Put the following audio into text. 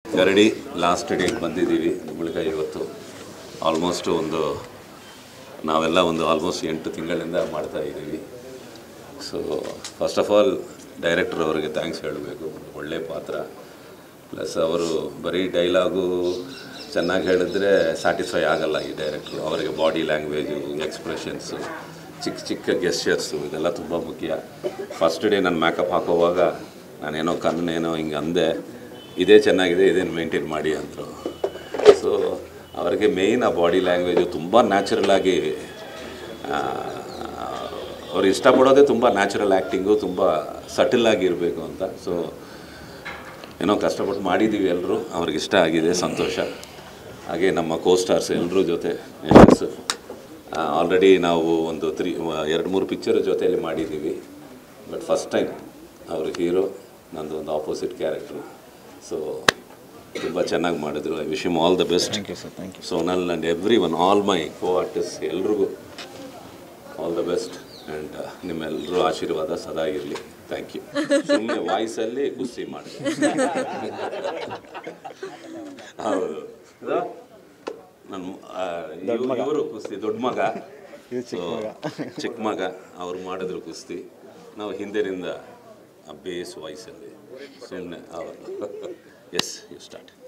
ಗರಡಿ last date ಬಂದಿದ್ದೀವಿ ಬಳಿಕ ಇವತ್ತು ಆಲ್ಮೋಸ್ಟ್ ಒಂದು ನಾವೆಲ್ಲ ಒಂದು ಆಲ್ಮೋಸ್ಟ್ ಎಂಟು ತಿಂಗಳಿಂದ ಮಾಡ್ತಾ ಇದ್ದೀವಿ so first of all director ಅವರಿಗೆ ಥ್ಯಾಂಕ್ಸ್ ಹೇಳಬೇಕು ಒಳ್ಳೆ ಪಾತ್ರ ಪ್ಲಸ್ ಅವರು ಬರೀ ಡೈಲಾಗು ಚೆನ್ನಾಗಿ ಹೇಳಿದ್ರೆ ಸ್ಯಾಟಿಸ್ಫೈ ಆಗಲ್ಲ ಈ ಡೈರೆಕ್ಟ್ರು ಅವರಿಗೆ ಬಾಡಿ ಲ್ಯಾಂಗ್ವೇಜು ಎಕ್ಸ್ಪ್ರೆಷನ್ಸು ಚಿಕ್ಕ ಚಿಕ್ಕ ಗೆಸ್ಚರ್ಸು ಇದೆಲ್ಲ ತುಂಬ ಮುಖ್ಯ ಫಸ್ಟ್ ಡೇ ನಾನು ಮೇಕಪ್ ಹಾಕೋವಾಗ ನಾನೇನೋ ಕಣ್ಣೇನೋ ಹಿಂಗೆ ಅಂದೆ ಇದೇ ಚೆನ್ನಾಗಿದೆ ಇದೇನು ಮೇಂಟೈನ್ ಮಾಡಿ ಅಂದರು ಸೊ ಅವರಿಗೆ ಮೇಯ್ನ್ ಆ ಬಾಡಿ ಲ್ಯಾಂಗ್ವೇಜು ತುಂಬ ನ್ಯಾಚುರಲ್ ಆಗಿ ಆ, ಅವ್ರು ಇಷ್ಟಪಡೋದೇ ತುಂಬ ನ್ಯಾಚುರಲ್ ಆ್ಯಕ್ಟಿಂಗು ತುಂಬ ಸಟಲ್ ಆಗಿರಬೇಕು ಅಂತ ಸೊ ಏನೋ ಕಷ್ಟಪಟ್ಟು ಮಾಡಿದ್ದೀವಿ ಎಲ್ಲರೂ ಅವ್ರಿಗೆ ಇಷ್ಟ ಆಗಿದೆ ಸಂತೋಷ ಹಾಗೆ ನಮ್ಮ ಕೋ ಸ್ಟಾರ್ಸ್ ಎಲ್ಲರೂ ಜೊತೆ ಯಶಸ್ ಆಲ್ರೆಡಿ ನಾವು ಒಂದು ತ್ರೀ ಎರಡು ಮೂರು ಪಿಕ್ಚರ್ ಜೊತೆಯಲ್ಲಿ ಮಾಡಿದ್ದೀವಿ ಬಟ್ ಫಸ್ಟ್ ಟೈಮ್ ಅವರು ಹೀರೋ ನಂದು ಒಂದು ಆಪೋಸಿಟ್ ಕ್ಯಾರೆಕ್ಟ್ರು ಸೊ ತುಂಬ ಚೆನ್ನಾಗಿ ಮಾಡಿದ್ರು I wish him all the best thank you sir thank you Sonal and everyone all my co artist ಎಲ್ರಿಗೂ ಆಲ್ ದ ಬೆಸ್ಟ್ ಆ್ಯಂಡ್ ನಿಮ್ಮೆಲ್ಲರೂ ಆಶೀರ್ವಾದ ಸದಾ ಇರಲಿ ಥ್ಯಾಂಕ್ ಯು ಸುಮ್ಮನೆ ವಾಯ್ಸಲ್ಲಿ ಕುಸ್ತಿ ಮಾಡಿ ಹೌದು ನನ್ನ ಇವರು ಕುಸ್ತಿ ದೊಡ್ಡ ಮಗ ಇದು ಚಿಕ್ಕ So, ಮಗ. ಚಿಕ್ಕ ಮಗ ಅವ್ರು ಮಾಡಿದ್ರು ಕುಸ್ತಿ ನಾವು ಹಿಂದಿನಿಂದ ಬೇಸ್ ವಾಯ್ಸಲ್ಲಿ ಸುಮ್ಮನೆ ಅವರು ಎಸ್ ಯು ಸ್ಟಾರ್ಟ್